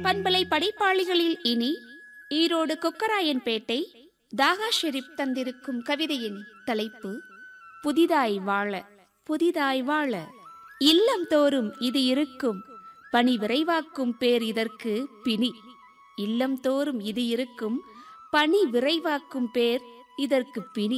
பண்பலை படைப்பாளிகளில் இனி ஈரோடு கொக்கராயன்பேட்டை தாகா ஷெரீப் தந்திருக்கும் கவிதையின் தலைப்பு புதிதாய் வாழ புதிதாய் வாழ இல்லம் தோறும் இது இருக்கும் பணி விரைவாக்கும் பேர் இதற்கு பிணி இல்லம் தோறும் இது இருக்கும் பணி விரைவாக்கும் பேர் இதற்கு பிணி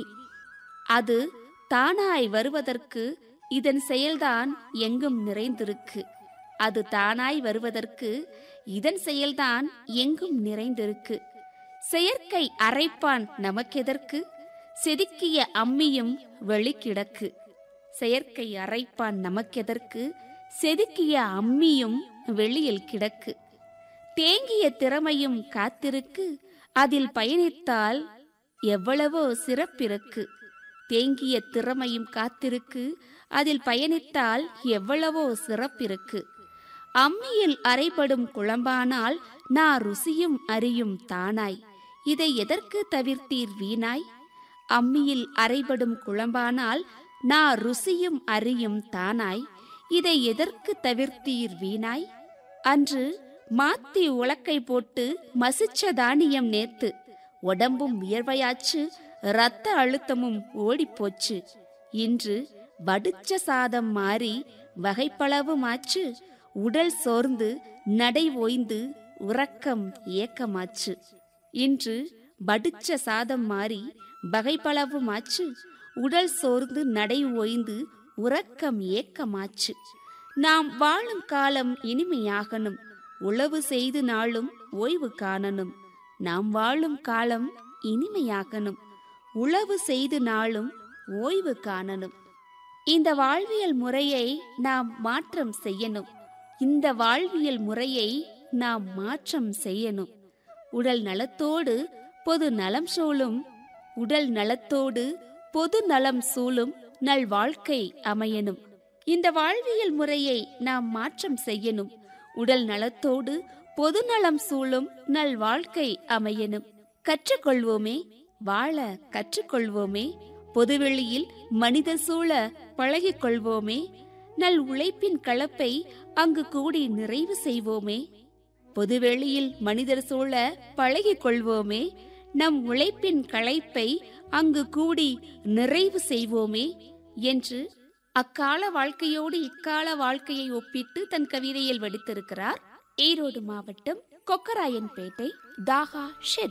அது தானாய் வருவதற்கு இதன் செயல்தான் எங்கும் நிறைந்திருக்கு அது தானாய் வருவதற்கு இதன் செயல்தான் எங்கும் நிறைந்திருக்கு செயற்கை அரைப்பான் நமக்கெதற்கு செதுக்கிய அம்மியும் வெளிக்கிடக்கு செயற்கை அரைப்பான் நமக்கெதற்கு செதுக்கிய அம்மியும் வெளியில் கிடக்கு தேங்கிய திறமையும் காத்திருக்கு அதில் பயணித்தால் எவ்வளவோ சிறப்பிருக்கு தேங்கிய திறமையும் காத்திருக்கு அதில் பயணித்தால் எவ்வளவோ சிறப்பிருக்கு அம்மியில் அரைபடும் குழம்பானால் நான் ருசியும் அறியும் தானாய் இதை எதற்கு தவிர்த்தீர் வீணாய் அம்மியில் அரைபடும் குழம்பானால் நான் ருசியும் அறியும் தானாய் இதை எதற்கு தவிர்த்தீர் வீணாய் அன்று மாத்தி உலக்கை போட்டு மசிச்ச தானியம் நேத்து உடம்பும் வியர்வையாச்சு இரத்த அழுத்தமும் ஓடிப்போச்சு இன்று வடிச்ச சாதம் மாறி வகைப்பளவுமாச்சு உடல் சோர்ந்து நடை ஓய்ந்து உறக்கம் ஏக்கமாச்சு இன்று வடிச்ச சாதம் மாறி வகைப்பளவுமாச்சு உடல் சோர்ந்து நடை ஓய்ந்து உறக்கம் ஏக்கமாச்சு நாம் வாழும் காலம் இனிமையாகணும் உழவு செய்து நாளும் ஓய்வு காணணும் நாம் வாழும் காலம் இனிமையாகணும் உழவு செய்து நாளும் ஓய்வு காணணும் இந்த வாழ்வியல் முறையை நாம் மாற்றம் செய்யணும் இந்த வாழ்வியல் முறையை நாம் மாற்றம் செய்யணும் உடல் நலத்தோடு பொது நலம் சூழும் உடல் நலத்தோடு பொது நலம் சூழும் நல் வாழ்க்கை அமையணும் இந்த வாழ்வியல் முறையை நாம் மாற்றம் செய்யணும் உடல் நலத்தோடு பொது நலம் சூழும் நல் வாழ்க்கை அமையணும் கற்றுக்கொள்வோமே வாழ கற்றுக்கொள்வோமே பொதுவெளியில் மனித சூழ பழகிக் கொள்வோமே நல் உழைப்பின் கலப்பை அங்கு கூடி நிறைவு செய்வோமே பொதுவெளியில் மனிதர் சூழ பழகிக் கொள்வோமே நம் உழைப்பின் களைப்பை அங்கு கூடி நிறைவு செய்வோமே என்று அக்கால வாழ்க்கையோடு இக்கால வாழ்க்கையை ஒப்பிட்டு தன் கவிதையில் வடித்திருக்கிறார் ஈரோடு மாவட்டம் கொக்கராயன்பேட்டை தாகா ஷெரீப்